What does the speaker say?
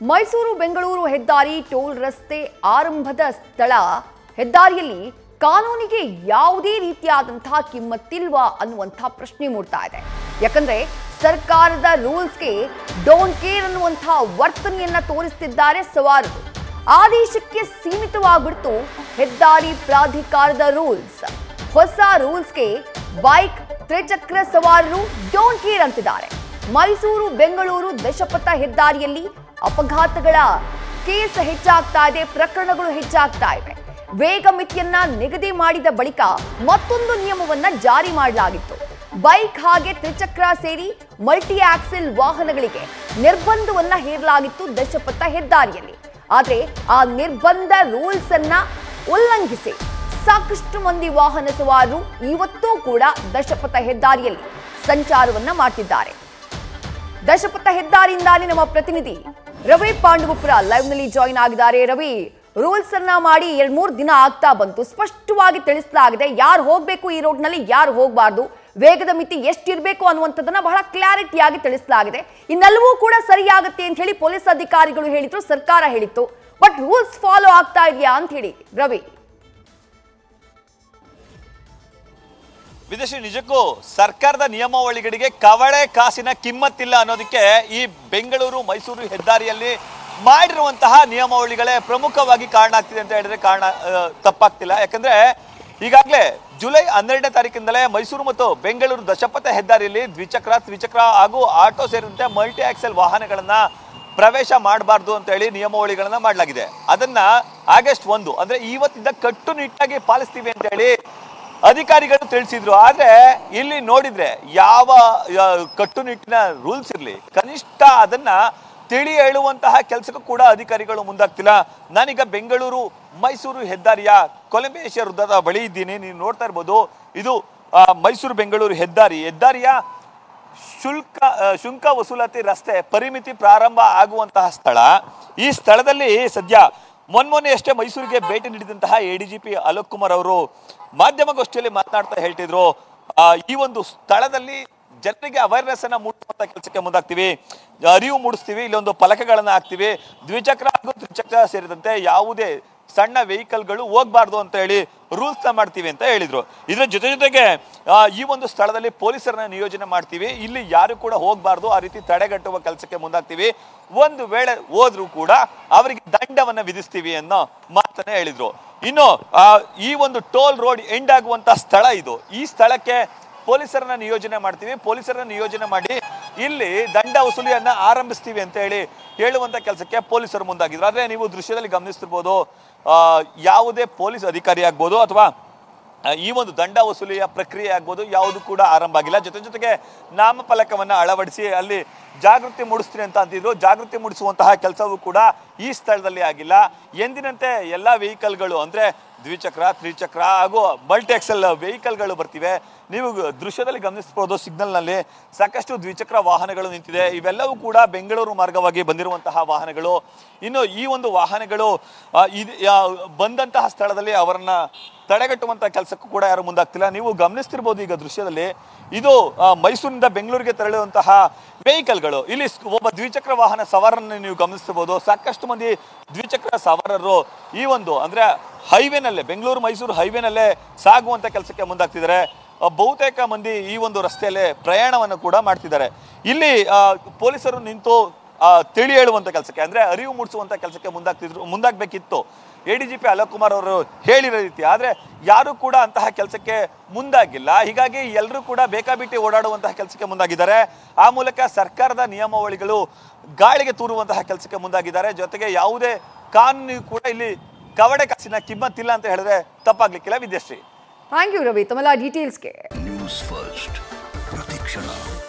ಮೈಸೂರು ಬೆಂಗಳೂರು ಹೆದ್ದಾರಿ ಟೋಲ್ ರಸ್ತೆ ಆರಂಭದ ಸ್ಥಳ ಹೆದ್ದಾರಿಯಲ್ಲಿ ಕಾನೂನಿಗೆ ಯಾವುದೇ ರೀತಿಯಾದಂತಹ ಕಿಮ್ಮತ್ತಿಲ್ವಾ ಅನ್ನುವಂತಹ ಪ್ರಶ್ನೆ ಮೂಡ್ತಾ ಇದೆ ಯಾಕಂದ್ರೆ ಸರ್ಕಾರದ ರೂಲ್ಸ್ಗೆ ಡೋಂಟ್ ಕೇರ್ ಅನ್ನುವಂತಹ ವರ್ತನೆಯನ್ನ ತೋರಿಸ್ತಿದ್ದಾರೆ ಸವಾರರು ಆದೇಶಕ್ಕೆ ಸೀಮಿತವಾಗ್ಬಿಡ್ತು ಹೆದ್ದಾರಿ ಪ್ರಾಧಿಕಾರದ ರೂಲ್ಸ್ ಹೊಸ ರೂಲ್ಸ್ಗೆ ಬೈಕ್ ತ್ರಿಚಕ್ರ ಸವಾರರು ಡೋಂಟ್ ಕೇರ್ ಅಂತಿದ್ದಾರೆ ಮೈಸೂರು ಬೆಂಗಳೂರು ದಶಪಥ ಹೆದ್ದಾರಿಯಲ್ಲಿ ಅಪಘಾತಗಳ ಕೇಸ್ ಹೆಚ್ಚಾಗ್ತಾ ಇದೆ ಪ್ರಕರಣಗಳು ಹೆಚ್ಚಾಗ್ತಾ ಇವೆ ವೇಗ ಮಿತಿಯನ್ನ ನಿಗದಿ ಮಾಡಿದ ಬಳಿಕ ಮತ್ತೊಂದು ನಿಯಮವನ್ನ ಜಾರಿ ಮಾಡಲಾಗಿತ್ತು ಬೈಕ್ ಹಾಗೆ ತ್ರಿಚಕ್ರ ಸೇರಿ ಮಲ್ಟಿ ಆಕ್ಸಿಲ್ ವಾಹನಗಳಿಗೆ ನಿರ್ಬಂಧವನ್ನ ಹೇರಲಾಗಿತ್ತು ದಶಪಥ ಹೆದ್ದಾರಿಯಲ್ಲಿ ಆದ್ರೆ ಆ ನಿರ್ಬಂಧ ರೂಲ್ಸ್ ಅನ್ನ ಉಲ್ಲಂಘಿಸಿ ಸಾಕಷ್ಟು ಮಂದಿ ವಾಹನ ಸವಾರರು ಇವತ್ತೂ ಕೂಡ ದಶಪಥ ಹೆದ್ದಾರಿಯಲ್ಲಿ ಸಂಚಾರವನ್ನ ಮಾಡ್ತಿದ್ದಾರೆ ದಶಪಥ ಹೆದ್ದಾರಿಯಿಂದಾನೇ ನಮ್ಮ ಪ್ರತಿನಿಧಿ ರವಿ ಪಾಂಡವಪುರ ಲೈವ್ ನಲ್ಲಿ ಜಾಯಿನ್ ಆಗಿದ್ದಾರೆ ರವಿ ರೂಲ್ಸ್ ಅನ್ನ ಮಾಡಿ ಎರಡ್ ಮೂರು ದಿನ ಆಗ್ತಾ ಬಂತು ಸ್ಪಷ್ಟವಾಗಿ ತಿಳಿಸಲಾಗಿದೆ ಯಾರು ಹೋಗ್ಬೇಕು ಈ ರೋಡ್ ನಲ್ಲಿ ಯಾರು ಹೋಗಬಾರ್ದು ವೇಗದ ಮಿತಿ ಎಷ್ಟಿರಬೇಕು ಅನ್ನುವಂಥದ್ದನ್ನ ಬಹಳ ಕ್ಲಾರಿಟಿಯಾಗಿ ತಿಳಿಸಲಾಗಿದೆ ಇನ್ನೆಲ್ಲವೂ ಕೂಡ ಸರಿಯಾಗುತ್ತೆ ಅಂತ ಹೇಳಿ ಪೊಲೀಸ್ ಅಧಿಕಾರಿಗಳು ಹೇಳಿದ್ರು ಸರ್ಕಾರ ಹೇಳಿತ್ತು ಬಟ್ ರೂಲ್ಸ್ ಫಾಲೋ ಆಗ್ತಾ ಇದೆಯಾ ಅಂತ ಹೇಳಿ ರವಿ ವಿದೇಶಿ ನಿಜಕ್ಕೂ ಸರ್ಕಾರದ ನಿಯಮಾವಳಿಗಳಿಗೆ ಕವಳೆ ಕಾಸಿನ ಕಿಮ್ಮತ್ತಿಲ್ಲ ಅನ್ನೋದಕ್ಕೆ ಈ ಬೆಂಗಳೂರು ಮೈಸೂರು ಹೆದ್ದಾರಿಯಲ್ಲಿ ಮಾಡಿರುವಂತಹ ನಿಯಮಾವಳಿಗಳೇ ಪ್ರಮುಖವಾಗಿ ಕಾರಣ ಆಗ್ತಿದೆ ಅಂತ ಹೇಳಿದ್ರೆ ಕಾರಣ ಆ, ತಪ್ಪಾಗ್ತಿಲ್ಲ ಯಾಕಂದ್ರೆ ಈಗಾಗಲೇ ಜುಲೈ ಹನ್ನೆರಡನೇ ತಾರೀಕಿಂದಲೇ ಮೈಸೂರು ಮತ್ತು ಬೆಂಗಳೂರು ದಶಪಥ ಹೆದ್ದಾರಿಯಲ್ಲಿ ದ್ವಿಚಕ್ರ ತ್ರಿಚಕ್ರ ಹಾಗೂ ಆಟೋ ಸೇರಿದಂತೆ ಮಲ್ಟಿ ಆಕ್ಸೆಲ್ ವಾಹನಗಳನ್ನ ಪ್ರವೇಶ ಮಾಡಬಾರ್ದು ಅಂತ ಹೇಳಿ ನಿಯಮಾವಳಿಗಳನ್ನ ಮಾಡಲಾಗಿದೆ ಅದನ್ನ ಆಗಸ್ಟ್ ಒಂದು ಅಂದ್ರೆ ಇವತ್ತಿಂದ ಕಟ್ಟುನಿಟ್ಟಾಗಿ ಪಾಲಿಸ್ತೀವಿ ಅಂತ ಹೇಳಿ ಅಧಿಕಾರಿಗಳು ತಿಳಿಸಿದ್ರು ಆದ್ರೆ ಇಲ್ಲಿ ನೋಡಿದ್ರೆ ಯಾವ ಆ, ಕಟ್ಟುನಿಟ್ಟಿನ ರೂಲ್ಸ್ ಇರಲಿ ಕನಿಷ್ಠ ಅದನ್ನ ತಿಳಿ ಹೇಳುವಂತಹ ಕೆಲಸಕ್ಕೂ ಕೂಡ ಅಧಿಕಾರಿಗಳು ಮುಂದಾಗ್ತಿಲ್ಲ ನಾನೀಗ ಬೆಂಗಳೂರು ಮೈಸೂರು ಹೆದ್ದಾರಿಯ ಕೊಲಂಬೇಶ್ವರ ವೃತ್ತದ ಬಳಿ ಇದ್ದೀನಿ ನೀವು ನೋಡ್ತಾ ಇರ್ಬೋದು ಇದು ಆ, ಮೈಸೂರು ಬೆಂಗಳೂರು ಹೆದ್ದಾರಿ ಹೆದ್ದಾರಿಯ ಶುಲ್ಕ ಆ, ಶುಲ್ಕ ವಸೂಲಾತಿ ರಸ್ತೆ ಪರಿಮಿತಿ ಪ್ರಾರಂಭ ಆಗುವಂತಹ ಸ್ಥಳ ಈ ಸ್ಥಳದಲ್ಲಿ ಸದ್ಯ ಮೊನ್ಮೊನ್ನೆ ಅಷ್ಟೇ ಮೈಸೂರಿಗೆ ಭೇಟಿ ನೀಡಿದಂತಹ A D G P Alok Kumar ಅವರು ಮಾಧ್ಯಮಗೋಷ್ಠಿಯಲ್ಲಿ ಮಾತನಾಡ್ತಾ ಹೇಳ್ತಿದ್ರು ಆ, ಈ ಒಂದು ಸ್ಥಳದಲ್ಲಿ ಜನರಿಗೆ ಅವೇರ್ನೆಸ್ ಅನ್ನ ಮೂಡಿಸುವಂತ ಕೆಲಸಕ್ಕೆ ಮುಂದಾಗ್ತೀವಿ ಅರಿವು ಮೂಡಿಸ್ತೀವಿ ಇಲ್ಲೊಂದು ಫಲಕಗಳನ್ನ ಹಾಕ್ತಿವಿ ದ್ವಿಚಕ್ರ ಹಾಗೂ ತ್ರಿಚಕ್ರ ಸೇರಿದಂತೆ ಯಾವುದೇ ಸಣ್ಣ ವೆಹಿಕಲ್ಗಳು ಹೋಗ್ಬಾರ್ದು ಅಂತ ಹೇಳಿ ರೂಲ್ಸ್ ನ ಮಾಡ್ತೀವಿ ಅಂತ ಹೇಳಿದ್ರು ಇದ್ರ ಜೊತೆ ಜೊತೆಗೆ ಆ, ಈ ಒಂದು ಸ್ಥಳದಲ್ಲಿ ಪೊಲೀಸರನ್ನ ನಿಯೋಜನೆ ಮಾಡ್ತೀವಿ ಇಲ್ಲಿ ಯಾರು ಕೂಡ ಹೋಗ್ಬಾರ್ದು ಆ ರೀತಿ ತಡೆಗಟ್ಟುವ ಕೆಲಸಕ್ಕೆ ಮುಂದಾಗ್ತೀವಿ ಒಂದು ವೇಳೆ ಹೋದ್ರು ಕೂಡ ಅವರಿಗೆ ದಂಡವನ್ನ ವಿಧಿಸ್ತೀವಿ ಅನ್ನೋ ಮಾತನ್ನ ಹೇಳಿದ್ರು ಇನ್ನು ಆ, ಈ ಒಂದು ಟೋಲ್ ರೋಡ್ ಎಂಡ್ ಆಗುವಂತ ಸ್ಥಳ ಇದು ಈ ಸ್ಥಳಕ್ಕೆ ಪೊಲೀಸರನ್ನ ನಿಯೋಜನೆ ಮಾಡ್ತೀವಿ ಪೊಲೀಸರನ್ನ ನಿಯೋಜನೆ ಮಾಡಿ ಇಲ್ಲಿ ದಂಡ ವಸೂಲಿಯನ್ನ ಆರಂಭಿಸ್ತೀವಿ ಅಂತ ಹೇಳಿ ಹೇಳುವಂತ ಕೆಲಸಕ್ಕೆ ಪೊಲೀಸರು ಮುಂದಾಗಿದ್ರು ಆದ್ರೆ ನೀವು ದೃಶ್ಯದಲ್ಲಿ ಗಮನಿಸ್ತಿರ್ಬೋದು ಆ, ಯಾವುದೇ ಪೊಲೀಸ್ ಅಧಿಕಾರಿ ಆಗ್ಬೋದು ಅಥವಾ ಆ, ಈ ಒಂದು ದಂಡ ವಸೂಲಿಯ ಪ್ರಕ್ರಿಯೆ ಆಗ್ಬೋದು ಯಾವುದು ಕೂಡ ಆರಂಭ ಆಗಿಲ್ಲ ಜೊತೆ ಜೊತೆಗೆ ನಾಮಫಲಕವನ್ನ ಅಳವಡಿಸಿ ಅಲ್ಲಿ ಜಾಗೃತಿ ಮೂಡಿಸ್ತೀನಿ ಅಂತ ಅಂತಿದ್ರು ಜಾಗೃತಿ ಮೂಡಿಸುವಂತಹ ಕೆಲಸವೂ ಕೂಡ ಈ ಸ್ಥಳದಲ್ಲಿ ಆಗಿಲ್ಲ ಎಂದಿನಂತೆ ಎಲ್ಲ ವೆಹಿಕಲ್ಗಳು ಅಂದ್ರೆ ದ್ವಿಚಕ್ರ ತ್ರಿಚಕ್ರ ಹಾಗೂ ಮಲ್ಟಿ ಎಕ್ಸೆಲ್ ವೆಹಿಕಲ್ಗಳು ಬರ್ತಿವೆ ನೀವು ದೃಶ್ಯದಲ್ಲಿ ಗಮನಿಸಬಹುದು ಸಿಗ್ನಲ್ನಲ್ಲಿ ಸಾಕಷ್ಟು ದ್ವಿಚಕ್ರ ವಾಹನಗಳು ನಿಂತಿದೆ ಇವೆಲ್ಲವೂ ಕೂಡ ಬೆಂಗಳೂರು ಮಾರ್ಗವಾಗಿ ಬಂದಿರುವಂತಹ ವಾಹನಗಳು ಇನ್ನು ಈ ಒಂದು ವಾಹನಗಳು ಆ, ಇದು ಯಾ- ಬಂದಂತಹ ಸ್ಥಳದಲ್ಲಿ ಅವರನ್ನ ತಡೆಗಟ್ಟುವಂತ ಕೆಲಸಕ್ಕೂ ಕೂಡ ಯಾರು ಮುಂದಾಗ್ತಿಲ್ಲ ನೀವು ಗಮನಿಸ್ತಿರ್ಬೋದು ಈಗ ದೃಶ್ಯದಲ್ಲಿ ಇದು ಆ, ಮೈಸೂರಿನಿಂದ ಬೆಂಗಳೂರಿಗೆ ತೆರಳುವಂತಹ ವೆಹಿಕಲ್ಗಳು ಇಲ್ಲಿ ಸ್- ಒಬ್ಬ ದ್ವಿಚಕ್ರ ವಾಹನ ಸವಾರರನ್ನು ನೀವು ಗಮನಿಸ್ತಿರ್ಬೋದು ಸಾಕಷ್ಟು ಮಂದಿ ದ್ವಿಚಕ್ರ ಸವಾರರು ಈ ಒಂದು ಅಂದ್ರೆ ಹೈವೇನಲ್ಲೇ ಬೆಂಗಳೂರು ಮೈಸೂರು ಹೈವೇನಲ್ಲೇ ಸಾಗುವಂತ ಕೆಲಸಕ್ಕೆ ಮುಂದಾಗ್ತಿದ್ದಾರೆ ಆ, ಬಹುತೇಕ ಮಂದಿ ಈ ಒಂದು ರಸ್ತೆಯಲ್ಲೇ ಪ್ರಯಾಣವನ್ನು ಕೂಡ ಮಾಡ್ತಿದ್ದಾರೆ ಇಲ್ಲಿ ಆ, ಪೊಲೀಸರು ನಿಂತು ಆ, ತಿಳಿ ಹೇಳುವಂತ ಕೆಲಸಕ್ಕೆ ಅಂದ್ರೆ ಅರಿವು ಮೂಡಿಸುವಂತ ಕೆಲಸಕ್ಕೆ ಮುಂದಾಗ್ತಿದ್ರು ಮುಂದಾಗಬೇಕಿತ್ತು A D G P Alok Kumar ಅವರು ಹೇಳಿರೋ ರೀತಿ ಆದ್ರೆ ಯಾರು ಕೂಡ ಅಂತಹ ಕೆಲಸಕ್ಕೆ ಮುಂದಾಗಿಲ್ಲ ಹೀಗಾಗಿ ಎಲ್ಲರೂ ಕೂಡ ಬೇಕಾಬಿಟ್ಟಿ ಓಡಾಡುವಂತಹ ಕೆಲಸಕ್ಕೆ ಮುಂದಾಗಿದ್ದಾರೆ ಆ ಮೂಲಕ ಸರ್ಕಾರದ ನಿಯಮಾವಳಿಗಳು ಗಾಳಿಗೆ ತೂರುವಂತಹ ಕೆಲಸಕ್ಕೆ ಮುಂದಾಗಿದ್ದಾರೆ ಜೊತೆಗೆ ಯಾವುದೇ ಕಾನೂನು ಕೂಡ ಇಲ್ಲಿ ಕವಡೆ ಕಾಸಿನ ಕಿಮ್ಮತ್ತಿಲ್ಲ ಅಂತ ಹೇಳಿದ್ರೆ ತಪ್ಪಾಗ್ಲಿಕ್ಕಿಲ್ಲ ವಿದ್ಯಾಶ್ರೀ ಥ್ಯಾಂಕ್ ಯು ರವಿ ತಮ್ಮೆಲ್ಲ ಡೀಟೇಲ್ಸ್ಗೆ ನ್ಯೂಸ್ ಫಸ್ಟ್ ಪ್ರತಿಕ್ಷಣ